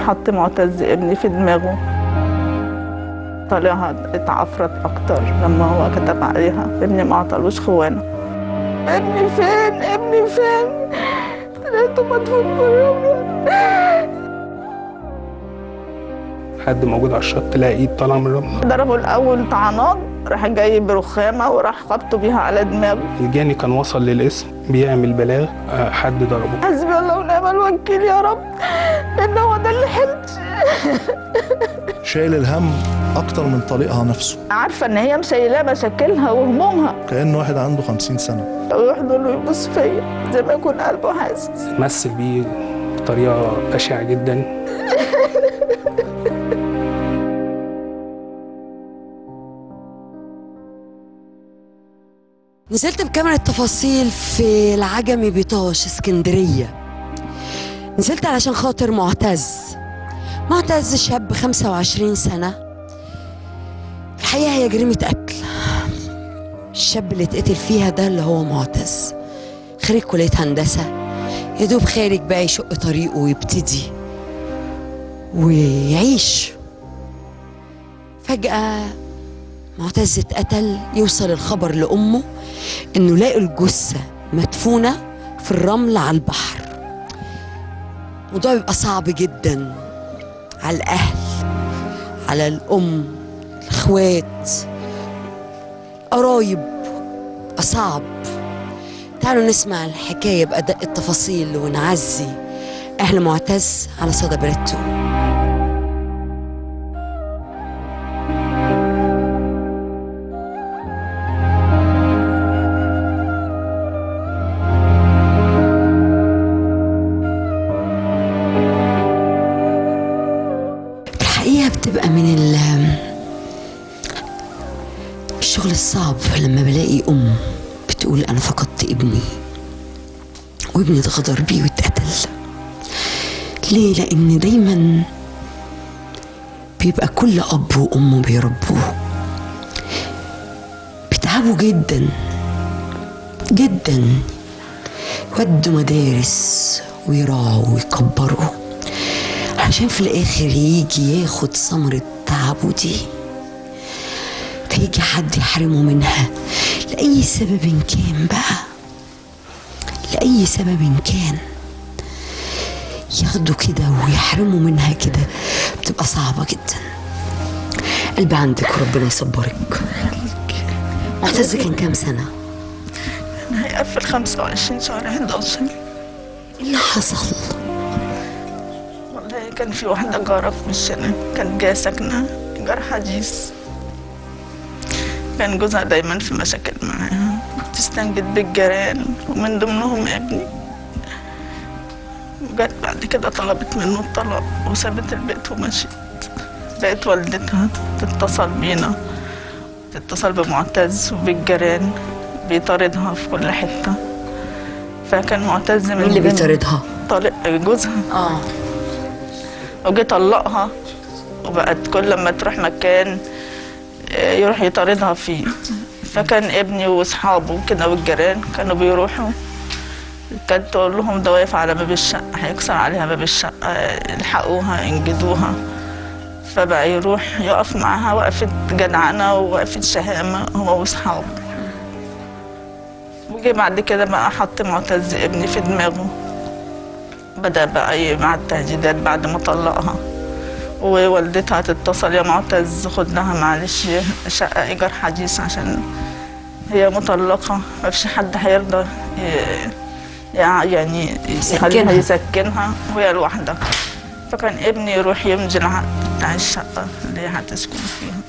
حط معتز ابني في دماغه طالعها اتعفرت اكتر لما هو كتب عليها ابني ما عطلوش خوانه ابني فين ابني فين لقيته مدفون بره حد موجود على الشط تلاقي ايد طالعه من الرمله ضربه الاول طعنات راح جاي برخامه وراح خبطه بيها على دماغه الجاني كان وصل للاسم بيعمل بلاغ آه، حد ضربه حسبي الله ونعم الوكيل يا رب لان هو ده اللي حلت شايل الهم اكتر من طليقها نفسه عارفه ان هي مشيلاه مشاكلها وهمومها كأن واحد عنده خمسين سنة لو يحضن له يبص فيا زي ما يكون قلبه حاسس مثل بيه بطريقه بشعه جدا نزلت بكاميرا التفاصيل في العجمي بيطاش اسكندرية نزلت علشان خاطر معتز معتز شاب 25 سنة الحقيقة هي جريمة قتل الشاب اللي اتقتل فيها ده اللي هو معتز خريج كلية هندسة يا دوب خارج بقى يشق طريقه ويبتدي ويعيش فجأة معتز اتقتل يوصل الخبر لأمه إنه لاقوا الجثة مدفونة في الرمل على البحر الموضوع بيبقى صعب جدا على الأهل على الأم الإخوات قرايب بيبقى صعب تعالوا نسمع الحكاية بأدق التفاصيل ونعزي أهل معتز على صدى بريتو الحقيقة بتبقى من ال الشغل الصعب لما بلاقي أم بتقول أنا فقدت ابني وابني اتغدر بيه واتقتل ليه؟ لأن دايما بيبقى كل أب وأم بيربوه بيتعبوا جدا جدا ودوا مدارس ويراعوا ويكبروا عشان في الآخر يجي ياخد ثمرة تعبه دي فيجي حد يحرمه منها لأي سبب كان بقى لأي سبب كان ياخده كده ويحرمه منها كده بتبقى صعبة جدا قلبي عندك وربنا يصبرك معتز كان كام سنة؟ هيقفل 25 شهر 11 ايه اللي حصل؟ والله كان في واحدة جارة في وشنا كانت جاية ساكنة جار حديث كان جوزها دايما في مشاكل معاها بتستنجد بالجيران ومن ضمنهم ابني وجت بعد كده طلبت منه الطلاق وسابت البيت ومشيت بقت والدتها تتصل بينا تتصل بمعتز وبالجيران بيطاردها في كل حتة فكان معتز من مين اللي ضمن- بيطاردها؟ طالق جوزها اه وجي طلقها وبقت كل لما تروح مكان آه، يروح يطاردها فيه فكان ابني واصحابه كده والجيران كانوا بيروحوا كانت تقول لهم ده واقف على باب الشقة هيكسر عليها باب الشقة الحقوها انجدوها فبقى يروح يقف معاها وقفة جدعنة ووقفة شهامة هو واصحابه وجي بعد كده بقى حط معتز ابني في دماغه بدأ بقى ي- مع التهديدات بعد ما طلقها ووالدتها تتصل يا معتز خد لها معلش شقة إيجار حديث عشان هي مطلقة مفيش حد هيرضى ي- يع- يعني يخليها يسكنها وهي لوحدها فكان ابني يروح يمضي العقد بتاع الشقة اللي هي هتسكن فيها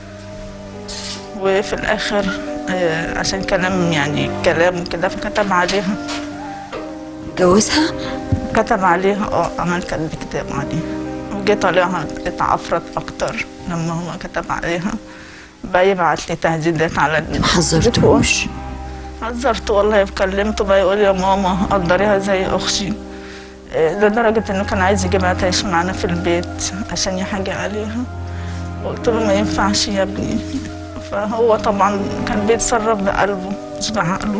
وفي الآخر آه، عشان كلام يعني كلام كده فكتب عليها جوزها؟ كتب عليها اه عمل كتب كتاب عليها وجي طالعها اتعفرت اكتر لما هو كتب عليها بقى يبعت لي تهديدات على ال- ما حذرتوش حذرته والله كلمته بقى يقول يا ماما قدريها زي اختي إيه، لدرجة انه كان عايز يجيبها تعيش معانا في البيت عشان يحاجي عليها قلت له ما ينفعش يا ابني فهو طبعا كان بيتصرف بقلبه مش بعقله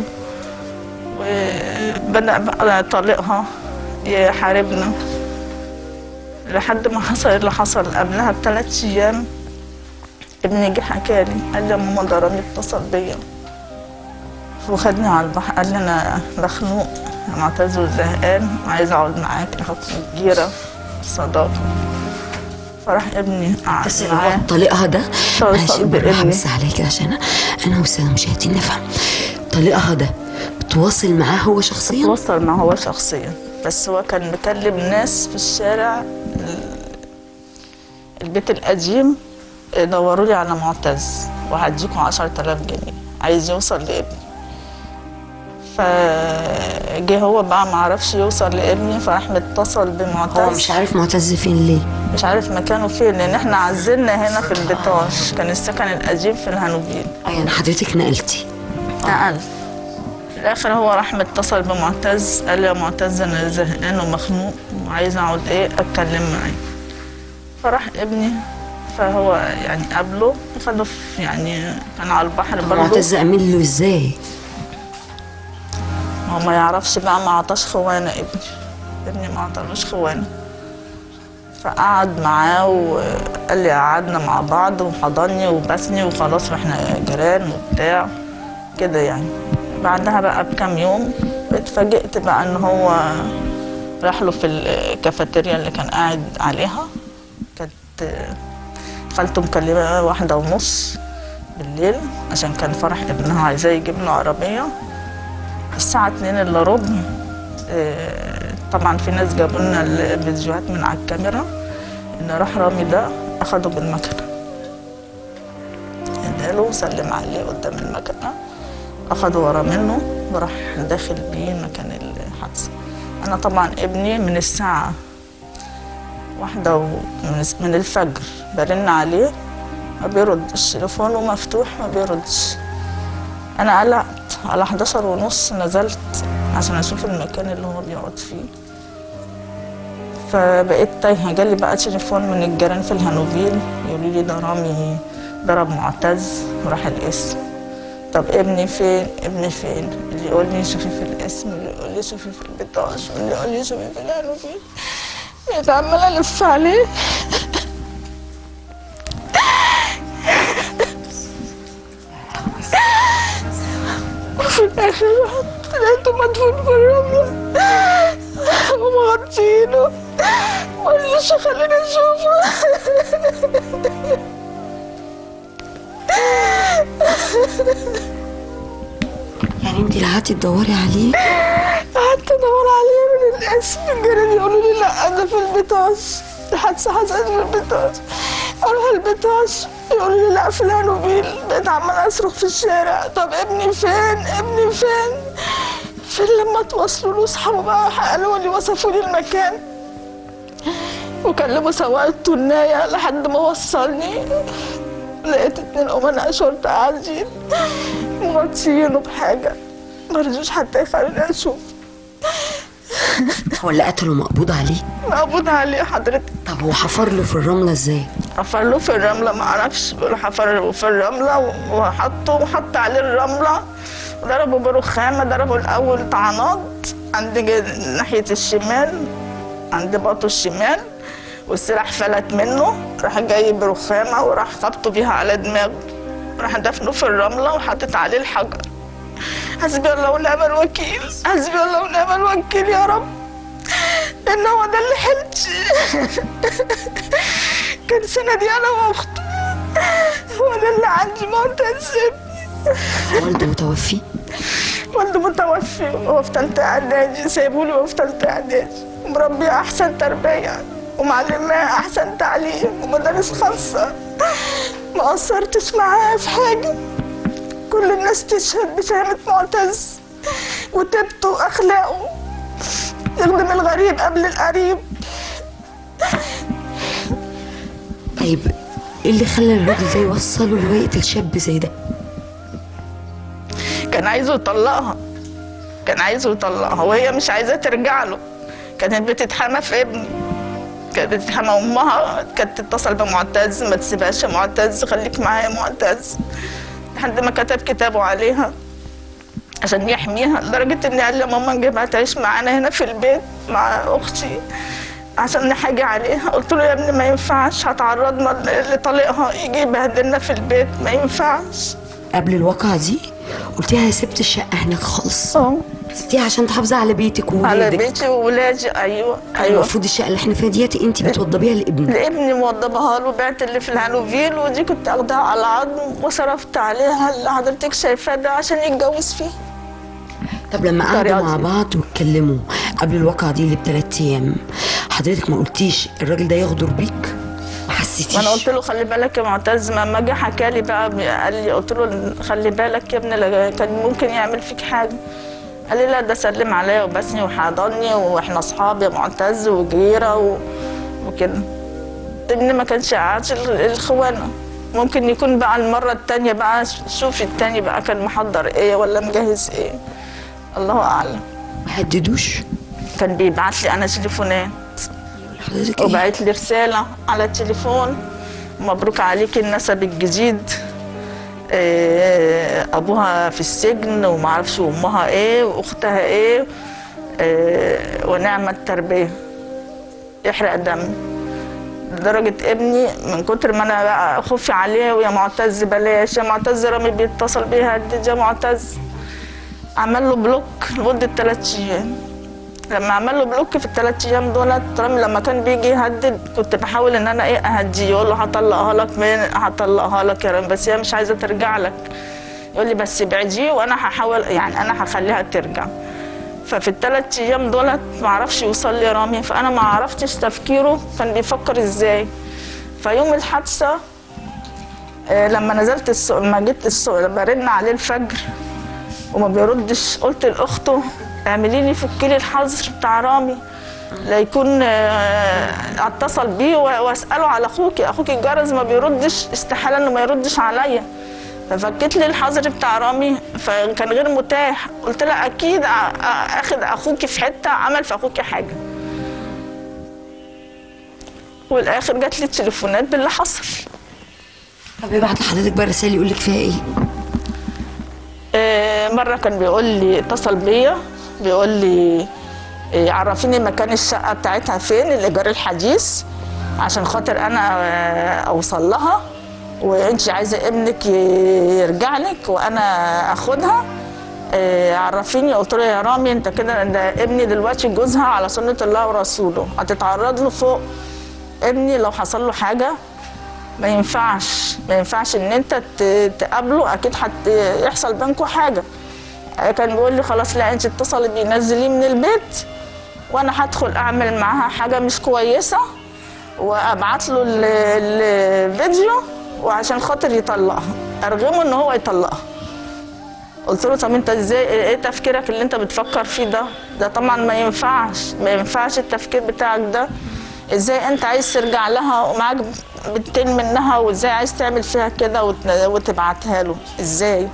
وبدأ بقى طليقها يحاربنا لحد ما حصل اللي حصل قبلها بثلاث ايام ابني جه حكى لي قال لي يا ماما ده رامي اتصل بيا وخدني على البحر قال لي انا مخنوق انا معتز وزهقان وعايز اقعد معاك ناخد جيره صداقه فراح ابني قعد بس هو معاه طليقها ده طلق معلش بالراحه بابني. بس عليا كده عشان انا والساده المشاهدين نفهم طليقها ده بتواصل معاه هو شخصيا وصل ما هو شخصيا بس هو كان مكلم ناس في الشارع ال- البيت القديم دوروا لي على معتز وهديكم عشرة آلاف جنيه عايز يوصل لابني فجه هو بقى معرفش يوصل لابني فراح متصل بمعتز هو مش عارف معتز فين ليه مش عارف مكانه فين لان احنا عزلنا هنا في البيطاش كان السكن القديم في الهانوفيل اه يعني حضرتك نقلتي نقل في الاخر هو راح متصل بمعتز قال لي يا معتز انا زهقان ومخنوق وعايز اقعد ايه اتكلم معاه فراح ابني فهو يعني قابله وخده في يعني كان على البحر طب برضه معتز عمل له ازاي هو ما يعرفش بقى ما عطاش خوانه ابني ابني ما عطالوش خوانه فقعد معاه وقال لي قعدنا مع بعض وحضني وبسني وخلاص واحنا جيران وبتاع كده يعني بعدها بقى بكام يوم اتفاجئت بقى ان هو راح له في الكافيتيريا اللي كان قاعد عليها كانت خالته مكلمة واحدة ونص بالليل عشان كان فرح ابنها عايزاه يجيب له عربية الساعة اتنين الا ربع آه، طبعا في ناس جابوا لنا الفيديوهات من على الكاميرا ان راح رامي ده اخده بالمكنة اداله وسلم عليه قدام المكنة اخده ورا منه وراح داخل بيه مكان الحادثة انا طبعا ابني من الساعة واحدة و- من من الفجر برن عليه ما بيردش تليفونه مفتوح ما بيردش انا قلقت على 11 ونص نزلت عشان اشوف المكان اللي هو بيقعد فيه فبقيت تايهه جالي بقى تليفون من الجيران في الهانوفيل يقولوا لي ده رامي ضرب معتز وراح القسم طب ابني فين ابني فين اللي يقول لي شوفي في القسم اللي يقول لي شوفي في البطاش واللي يقول لي شوفي في الهانوفيل بقيت عماله الف عليه وفي الاخر لقيته مدفون في الرمله ومغطينه مرضيش خليني اشوفه يعني انت اللي قعدتي تدوري عليه قعدت ادور عليه من الاسم الجيران يقولوا لي لا ده في البطاش الحادثه حصلت في البطاش اروح البطاش يقولوا لي لا في الهانوفيل بقيت عمال اصرخ في الشارع طب ابني فين ابني فين فين لما تواصلوا له اصحابه بقى قالوا لي وصفوا لي المكان وكلموا سواق التناية لحد ما وصلني لقيت اتنين امناء شرطة قاعدين مغطيينه بحاجة مرضوش حتى يخليني اشوف هو اللي قتله مقبوض عليه مقبوض عليه حضرتك طب هو حفر له في الرمله ازاي حفر له في الرملة ما اعرفش بيقولوا حفر له في الرملة وحطه وحط عليه الرملة ضربه برخامة ضربه الأول طعنات عند ج- ناحية الشمال عند باطه الشمال والسلاح فلت منه راح جاي برخامة وراح خبطه بيها على دماغه راح دفنه في الرملة وحطت عليه الحجر حسبي الله ونعم الوكيل حسبي الله ونعم الوكيل يا رب لأن هو ده اللي حلت كان سندي أنا وأخته هو ده اللي عندي معتز والده متوفي والده متوفي وهو في تالتة إعدادي سايبولي وهو في تالتة إعدادي مربيه أحسن تربية ومعلماه أحسن تعليم ومدارس خاصة ما قصرتش معاه في حاجة كل الناس تشهد بشهامة معتز وتبته وأخلاقه يخدم الغريب قبل القريب طيب ايه اللي خلى الراجل ده يوصله لغايه الشاب زي ده كان عايزه يطلقها كان عايزه يطلقها وهي مش عايزاه ترجع له كانت بتتحمى في ابني كانت بتتحمى امها كانت تتصل بمعتز ما تسيبهاش يا معتز خليك معايا يا معتز لحد ما كتب كتابه عليها عشان يحميها لدرجة إن قال لي ماما نجيبها تعيش معانا هنا في البيت مع أختي عشان نحاجي عليها قلت له يا ابني ما ينفعش هتعرضنا لطليقها يجي يبهدلنا في البيت ما ينفعش قبل الواقعة دي قلتيها سبت الشقة هناك خالص اه سبتيها عشان تحافظي على بيتك على وولادك بيتي وولادي ايوه ايوه المفروض الشقة اللي احنا فيها ديت انت بتوضبيها لابنك لابني موضبها له بعت اللي في الهانوفيل ودي كنت اخدها على عظم وصرفت عليها اللي حضرتك شايفاه ده عشان يتجوز فيه طب لما قعدوا الطريقة مع دي. بعض واتكلموا قبل الواقعة دي اللي بثلاث ايام حضرتك ما قلتيش الراجل ده يغدر بيك ما حسيتيش وانا قلت له خلي بالك يا معتز لما جه حكى لي بقى قال لي قلت له خلي بالك يا ابني لا- كان ممكن يعمل فيك حاجه قال لي لا ده سلم عليا وبسني وحضني واحنا اصحاب يا معتز وجيره و... وكده ابني ما كانش عايش ال- الخوانه ممكن يكون بقى المره التانية بقى شوفي التاني بقى كان محضر ايه ولا مجهز ايه الله اعلم ما هددوش كان بيبعت لي انا تليفونات حضرتك ايه وبعت لي رسالة على التليفون مبروك عليكي النسب الجديد آه، أبوها في السجن ومعرفش أمها إيه وأختها إيه آه، ونعمة التربية يحرق دم لدرجة ابني من كتر ما أنا بقى خوفي عليه ويا معتز بلاش يا معتز رامي بيتصل بيها هدد يا معتز عمل له بلوك لمدة ثلاث أيام لما عمل له بلوك في الثلاث ايام دولت رامي لما كان بيجي يهدد كنت بحاول ان انا ايه اهديه يقول له هطلقها لك من هطلقها لك يا رامي بس هي مش عايزه ترجع لك يقول لي بس ابعديه وانا هحاول يعني انا هخليها ترجع ففي الثلاث ايام دولت ما عرفش يوصل لي رامي فانا ما عرفتش تفكيره كان بيفكر ازاي فيوم الحادثه آه، لما نزلت السوق لما جيت السوق لما رن عليه الفجر وما بيردش قلت لاخته اعملي لي فكي لي الحظر بتاع رامي لا يكون آه، اتصل بيه و- واساله على اخوكي اخوكي الجرس ما بيردش استحاله انه ما يردش عليا ففكيت لي الحظر بتاع رامي فكان غير متاح قلت لها اكيد أ- أ- اخد اخوكي في حته عمل في اخوكي حاجه والاخر جات لي التليفونات باللي حصل طب يبعت لحضرتك بقى رسائل يقول لك فيها ايه آه، مرة كان بيقول لي اتصل بيا بيقول لي آه، عرفيني مكان الشقة بتاعتها فين الإيجار الحديث عشان خاطر أنا آه، أوصل لها وأنت عايزة ابنك ي- يرجع لك وأنا أخدها آه، عرفيني قلت له يا رامي انت كده ده ابني دلوقتي جوزها على سنة الله ورسوله هتتعرض له فوق ابني لو حصل له حاجة ما ينفعش ما ينفعش ان انت ت- تقابله اكيد هيحصل بينكم حاجه كان بيقول لي خلاص لا انت اتصلي بيه نزليه من البيت وانا هدخل اعمل معاها حاجه مش كويسه وابعت له ال- الفيديو وعشان خاطر يطلقها ارغمه ان هو يطلقها قلت له طب انت ازاي ايه تفكيرك اللي انت بتفكر فيه ده ده طبعا ما ينفعش ما ينفعش التفكير بتاعك ده ازاي انت عايز ترجع لها ومعاك بنتين منها وازاي عايز تعمل فيها كده وت- وتبعتها له ازاي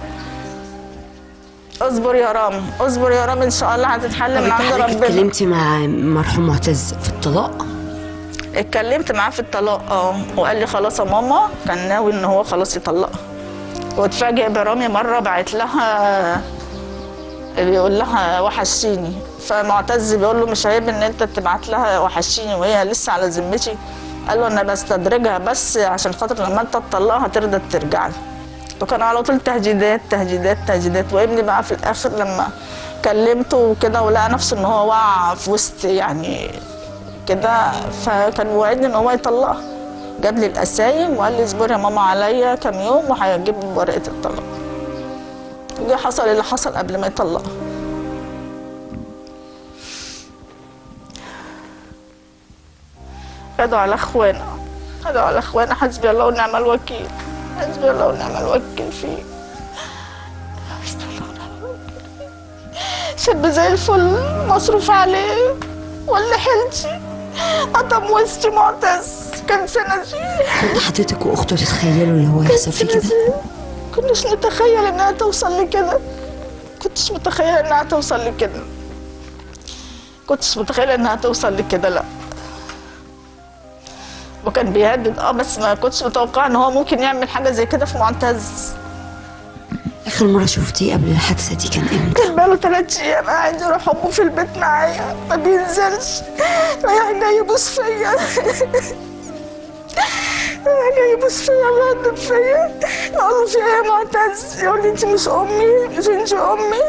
اصبر يا رامي اصبر يا رامي ان شاء الله هتتحل طب من عند حضرتك ربنا اتكلمتي مع مرحوم معتز في الطلاق اتكلمت معاه في الطلاق اه وقال لي خلاص يا ماما كان ناوي ان هو خلاص يطلقها واتفاجئ برامي مره بعت لها بيقول لها وحشيني فمعتز بيقول له مش عيب ان انت تبعت لها وحشيني وهي لسه على ذمتي قال له انا بستدرجها بس عشان خاطر لما انت تطلقها ترضى ترجع لي وكان على طول تهديدات تهديدات تهديدات وابني بقى في الاخر لما كلمته وكده ولقى نفسه ان هو وقع في وسط يعني كده فكان وعدني ان هو يطلقها جاب لي القسايم وقال لي اصبري يا ماما عليا كام يوم وهيجيب لي ورقه الطلاق وجه حصل اللي حصل قبل ما يطلقها خدوا على اخوانا خدوا على اخوانا حسبي الله ونعم الوكيل حسبي الله ونعم الوكيل فيه حسبي الله ونعم الوكيل شاب زي الفل مصروف عليه ولا حلتي قطم وسطي معتز كان سنتي كنت حضرتك واخته تتخيلوا اللي هو يحصل فيه كده كنتش نتخيل انها توصل لكده كنتش متخيله انها توصل لكده كنتش متخيله انها توصل لكده لا وكان بيهدد اه بس ما كنتش متوقعه ان هو ممكن يعمل حاجه زي كده في معتز اخر مره شفتيه قبل الحادثه دي كان امتى كان بقاله ثلاث ايام قاعد يروح امه في البيت معايا ما بينزلش رايح جاي يبوس فيا رايح جاي يبوس فيا ويقدم فيا اقول له في ايه يا معتز يقول لي انت مش امي مش انت امي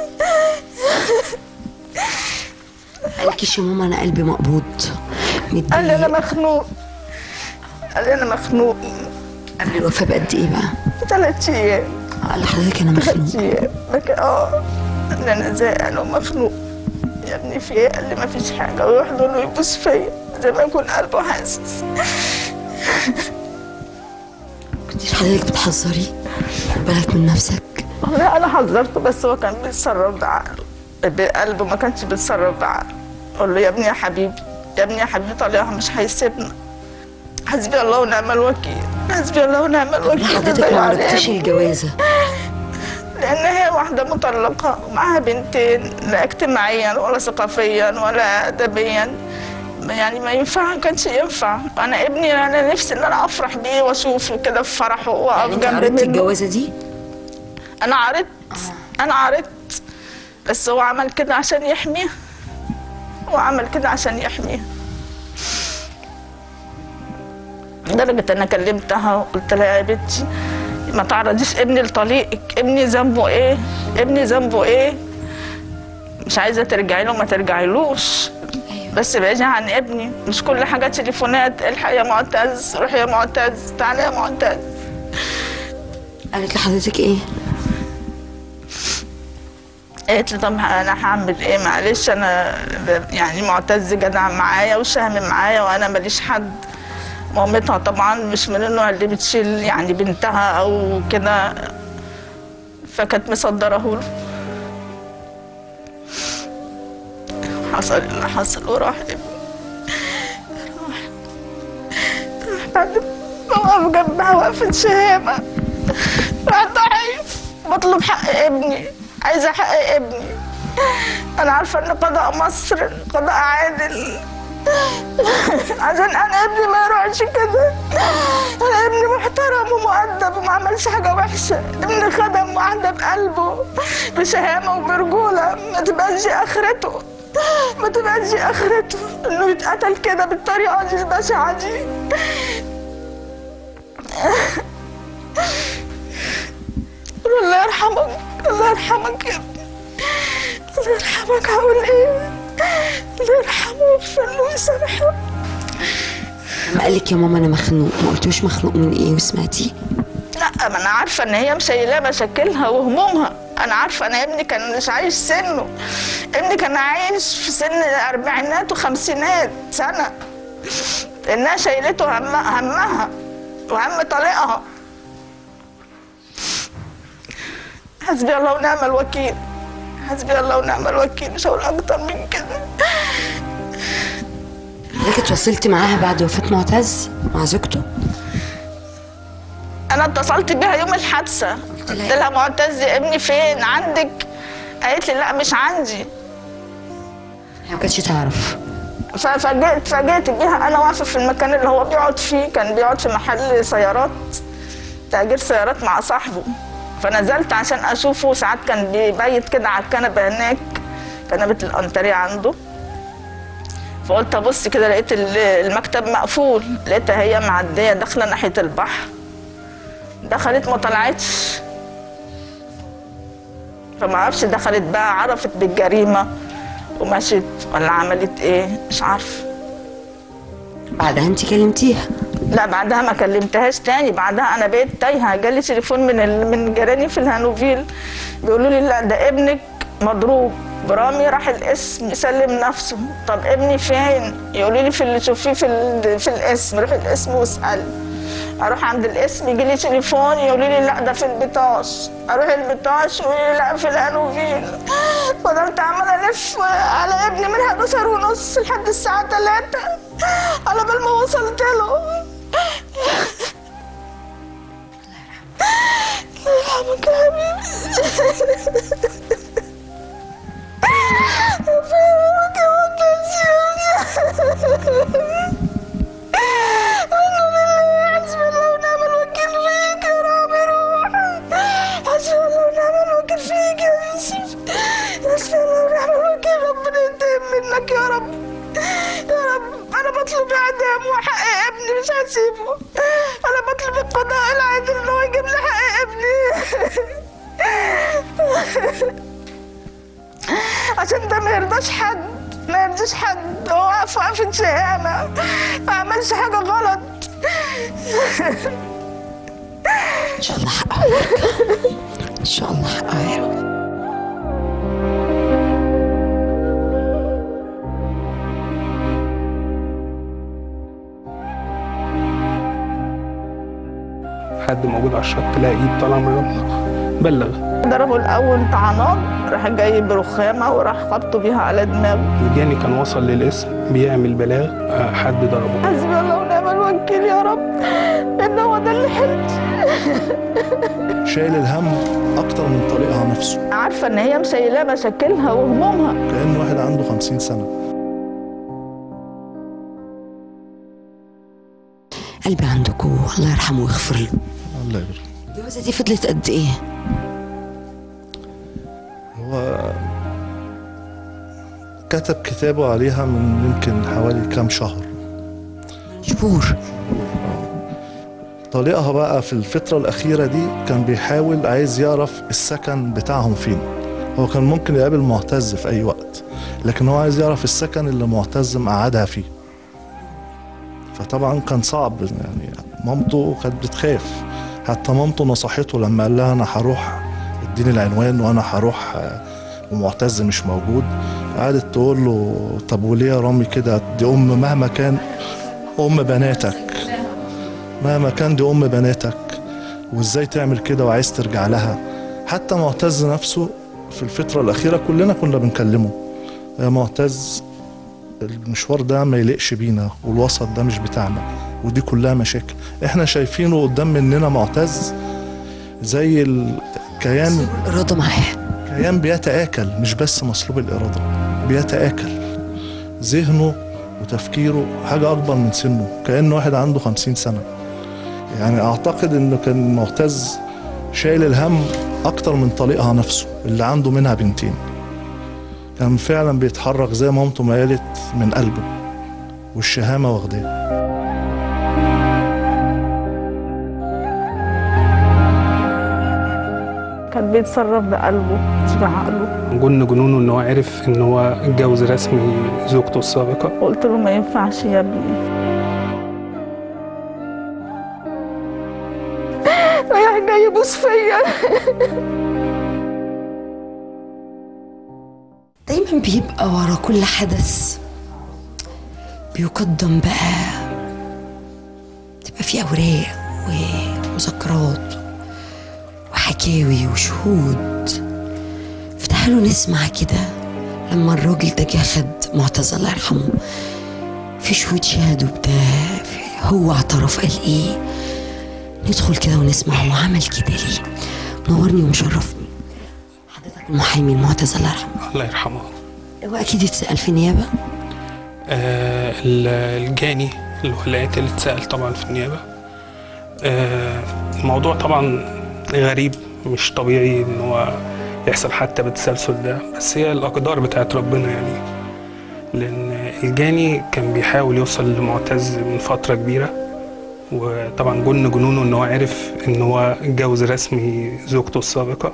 قالكيش يا ماما انا قلبي مقبوض قال لي انا متضايق مخنوق قال لي انا مخنوق قبل الوفاه بقد ايه بقى؟ ثلاث ايام قال لحضرتك انا مخنوق ثلاث ايام لكن اه قال لي انا زهقان ومخنوق يا ابني في ايه قال لي ما فيش حاجه ويحضن ويبوس فيا زي ما يكون قلبه حاسس كنتيش حضرتك بتحذري بالك من نفسك والله انا حذرته بس هو كان بيتصرف بعقله بقلبه ما كانش بيتصرف بعقله اقول له يا ابني يا حبيبي يا ابني يا حبيبي طليقها مش هيسيبنا حسبي الله ونعم الوكيل حسبي الله ونعم الوكيل حضرتك ضيع ما عليه. عرفتيش الجوازه لان هي واحده مطلقه ومعاها بنتين لا اجتماعيا ولا ثقافيا ولا ادبيا يعني ما ينفع ما كانش ينفع انا ابني انا نفسي ان انا افرح بيه واشوفه كده في فرحه يعني واقف انت جنب عرضتي منه الجوازه دي؟ انا عرضت انا عرضت بس هو عمل كده عشان يحميها هو عمل كده عشان يحميها لدرجة أنا كلمتها وقلت لها يا بنتي ما تعرضيش ابني لطليقك ابني ذنبه ايه ابني ذنبه ايه مش عايزة ترجعي له ما ترجعيلوش بس بعيدي عن ابني مش كل حاجة تليفونات الحق يا معتز روح يا معتز تعالى يا معتز قالت لحضرتك ايه؟ قالت لي طب انا هعمل ايه معلش انا يعني معتز جدع معايا وشهم معايا وانا ماليش حد مامتها طبعا مش من النوع اللي بتشيل يعني بنتها او كده فكانت مصدره له حصل اللي حصل وراح ابني راح راح بعد ما وقف جنبها وقفت شهامه راح ضعيف بطلب حق ابني عايزه حق ابني انا عارفه ان قضاء مصر قضاء عادل عشان انا ابني ما يروحش كده انا ابني محترم ومؤدب وما عملش حاجه وحشه ابني خدم وعدى بقلبه بشهامه وبرجوله ما تبقاش دي اخرته ما تبقاش دي اخرته انه يتقتل كده بالطريقه دي البشعه دي الله يرحمك الله يرحمك يا ابني الله يرحمك هقول ايه الله يرحمه ويغفر له ويسامحه لما قال لك يا ماما انا مخنوق ما قلتوش مخنوق من ايه وسمعتيه؟ لا ما انا عارفه ان هي مشيلاه مشاكلها وهمومها انا عارفه ان ابني كان مش عايش سنه ابني كان عايش في سن الاربعينات وخمسينات سنه انها شايلته همها, همها وهم طليقها حسبي الله ونعم الوكيل حسبي الله ونعم الوكيل مش هقول اكتر من كده حضرتك اتواصلتي معاها بعد وفاه معتز مع زوجته؟ انا اتصلت بيها يوم الحادثه قلت لها لها معتز ابني فين عندك قالت لي لا مش عندي هي ما كانتش تعرف ففاجئت فاجئت بيها انا واقفه في المكان اللي هو بيقعد فيه كان بيقعد في محل سيارات تأجير سيارات مع صاحبه فنزلت عشان اشوفه ساعات كان بيبيت كده على الكنبه هناك كنبه الانتريه عنده فقلت ابص كده لقيت ال- المكتب مقفول لقيتها هي معديه داخله ناحيه البحر دخلت ما طلعتش فما اعرفش دخلت بقى عرفت بالجريمه ومشت ولا عملت ايه مش عارفه بعدها انت كلمتيها لا بعدها ما كلمتهاش تاني بعدها انا بقيت تايهه جالي تليفون من ال... من جيراني في الهانوفيل بيقولوا لي لا ده ابنك مضروب برامي راح القسم يسلم نفسه طب ابني فين يقولوا لي في اللي تشوفيه في ال... في القسم روح القسم واسالي اروح عند القسم يجي لي تليفون يقولوا لي لا ده في البطاش اروح البطاش يقولوا لي لا في الهانوفيل فضلت عماله الف على ابني من 11 ونص لحد الساعه 3 على بال ما وصلت له الله يرحمك يا حبيبي يرحمك يا مدرسي الحمد لله حسبي الله ونعم الوكيل فيك يا رب روح حسبي الله ونعم الوكيل اسيبه انا بطلب القضاء العادل ان هو يجيب لي حق ابني عشان ده ما يرضاش حد ما يرضيش حد هو واقف وقفة شهامة ما عملش حاجة غلط ان شاء الله حقها يرجع ان شاء الله حقها يرجع حد موجود على الشط لقى ايد طالعه من الرمله بلغ ضربه الأول طعنان راح جاي برخامة وراح خبطه بيها على دماغه الجاني كان وصل للاسم بيعمل بلاغ آه، حد ضربه حسبي الله ونعم الوكيل يا رب إن هو ده اللي حلت شايل الهم اكتر من طريقها نفسه عارفة إن هي مشيلة مشاكلها وهمومها كأن واحد عنده خمسين سنة قلبي عندكم الله يرحمه ويغفر له الله يبارك الجوازه دي فضلت قد ايه هو كتب كتابه عليها من يمكن حوالي كام شهر شهور طليقها بقى في الفترة الأخيرة دي كان بيحاول عايز يعرف السكن بتاعهم فين هو كان ممكن يقابل معتز في أي وقت لكن هو عايز يعرف السكن اللي معتز مقعدها فيه فطبعا كان صعب يعني مامته كانت بتخاف حتى مامته نصحته لما قال لها أنا هروح اديني العنوان وأنا هروح آه، ومعتز مش موجود قعدت تقول له طب وليه يا رامي كده دي أم مهما كان أم بناتك مهما كان دي ام بناتك وازاي تعمل كده وعايز ترجع لها حتى معتز نفسه في الفترة الأخيرة كلنا كنا بنكلمه يا معتز المشوار ده ما يليقش بينا والوسط ده مش بتاعنا ودي كلها مشاكل احنا شايفينه قدام مننا معتز زي الكيان الإرادة معاه كيان بيتآكل مش بس مصلوب الإرادة بيتآكل ذهنه وتفكيره حاجة أكبر من سنه كأنه واحد عنده خمسين سنة يعني أعتقد إنه كان معتز شايل الهم أكتر من طليقها نفسه اللي عنده منها بنتين كان فعلا بيتحرك زي ما مامته ما قالت من قلبه والشهامة واخداه كان بيتصرف بقلبه مش بعقله جن جنونه ان هو عرف ان هو اتجوز رسمي زوجته السابقه قلت له ما ينفعش يا ابني رايح جاي يبوس فيا دايما بيبقى ورا كل حدث بيقدم بقى تبقى في أوراق ومذكرات وحكاوي وشهود فتعالوا نسمع كده لما الراجل ده جه خد معتز الله يرحمه في شهود شهدوا بده في- هو اعترف قال ايه ندخل كده ونسمع هو عمل كده ليه منورني ومشرفني حضرتك المحامي المعتز الله يرحمه الله يرحمه هو اكيد يتسال في النيابه آه ال- الجاني اللي هو القاتل اللي اتسأل طبعا في النيابة آه الموضوع طبعا غريب مش طبيعي ان هو يحصل حتى بالتسلسل ده بس هي الأقدار بتاعت ربنا يعني لأن الجاني كان بيحاول يوصل لمعتز من فترة كبيرة وطبعا جن جنونه ان هو عرف ان هو اتجوز رسمي زوجته السابقة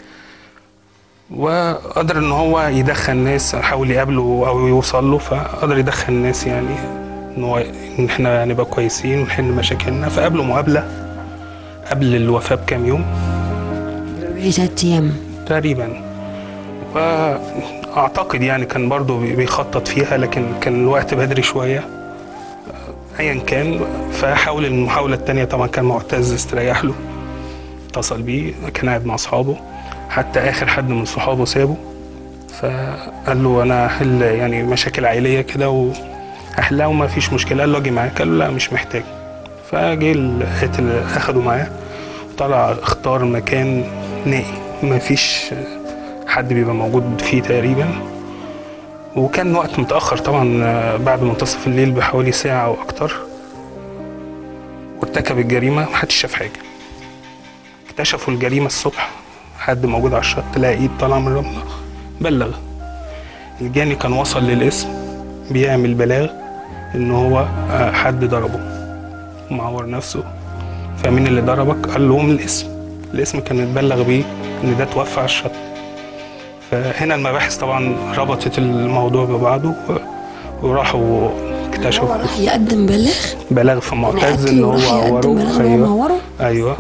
وقدر ان هو يدخل ناس حاول يقابله او يوصل له فقدر يدخل ناس يعني ان هو ان احنا نبقى كويسين ونحل مشاكلنا فقابله مقابله قبل الوفاه بكام يوم ثلاث ايام تقريبا واعتقد يعني كان برضه بي- بيخطط فيها لكن كان الوقت بدري شويه ايا كان فحاول المحاوله التانية طبعا كان معتز استريح له اتصل بيه كان قاعد مع اصحابه حتى اخر حد من صحابه سابه فقال له انا هحل يعني مشاكل عائليه كده وهحلها وما فيش مشكله قال له اجي معاك قال له لا مش محتاج فجه القاتل اخده معاه طلع اختار مكان نائي ما فيش حد بيبقى موجود فيه تقريبا وكان وقت متأخر طبعا آه، بعد منتصف الليل بحوالي ساعة أو أكتر وارتكب الجريمة محدش شاف حاجة اكتشفوا الجريمة الصبح حد موجود على الشط لقى ايد طالعة من الرملة بلغ الجاني كان وصل للاسم بيعمل بلاغ ان هو آه، حد ضربه ومعور نفسه فمين اللي ضربك قال لهم الاسم الاسم كان متبلغ بيه ان ده توفى على الشط فهنا المباحث طبعا ربطت الموضوع ببعضه و- وراحوا هو اكتشفوا راح يقدم بلاغ بلاغ في معتز ان هو راح يقدم عوره بلاغ إن هو ايوه معوره ايوه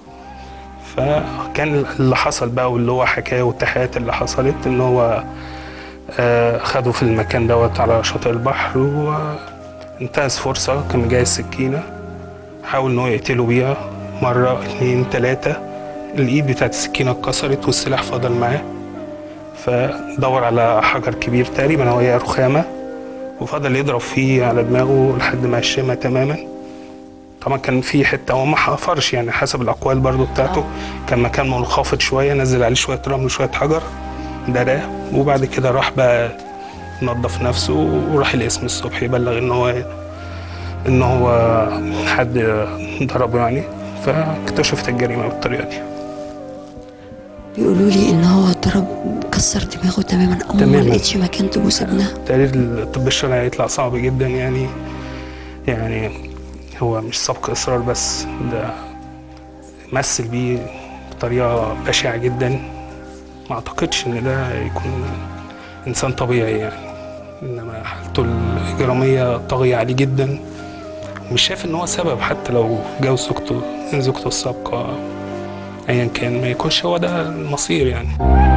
فكان اللي حصل بقى واللي هو حكايه والتحيات اللي حصلت ان هو آه، خده في المكان دوت على شاطئ البحر وانتهز فرصه كان جاي السكينه حاول ان هو يقتله بيها مره اتنين تلاته الايد بتاعت السكينه اتكسرت والسلاح فضل معاه فدور على حجر كبير تقريبا هو هي رخامه وفضل يضرب فيه على دماغه لحد ما هشمها تماما طبعا كان في حته هو ما حفرش يعني حسب الاقوال برضو بتاعته كان مكان منخفض شويه نزل عليه شويه رمل وشويه حجر دراه وبعد كده راح بقى نظف نفسه وراح القسم الصبح يبلغ ان هو ان هو حد ضربه يعني فاكتشفت الجريمه بالطريقه دي بيقولوا لي ان هو ضرب كسر دماغه تماما او ما تماماً. لقيتش مكان تبوس ابنها تقرير الطب الشرعي هيطلع صعب جدا يعني يعني هو مش سبق اصرار بس ده مثل بيه بطريقه بشعه جدا ما اعتقدش ان ده يكون انسان طبيعي يعني انما حالته الاجراميه طاغيه عليه جدا ومش شايف ان هو سبب حتى لو جوز زوجته زوجته السابقه ايا كان ما يكونش هو ده المصير يعني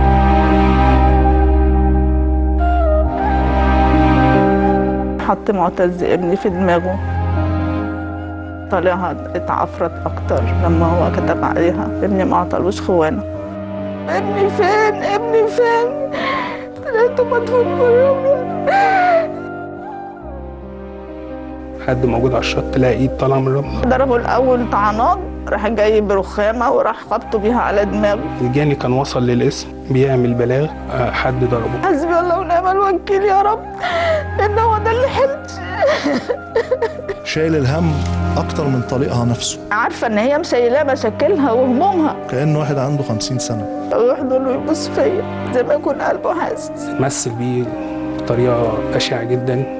حط معتز ابني في دماغه طالعها اتعفرت اكتر لما هو كتب عليها ابني ما عطلوش خوانه ابني فين ابني فين لقيته مدفون بره حد موجود على الشط تلاقي ايد طالعه من الرمله ضربه الاول طعنات راح جاي برخامه وراح خبطه بيها على دماغه الجاني كان وصل للاسم بيعمل بلاغ آه، حد ضربه حسبي الله ونعم الوكيل يا رب لان هو ده اللي حلت شايل الهم اكتر من طليقها نفسه عارفه ان هي مشيلاه مشاكلها وهمومها كأن واحد عنده خمسين سنة ويحضن ويبوس فيا زي ما يكون قلبه حاسس مثل بيه بطريقه بشعه جدا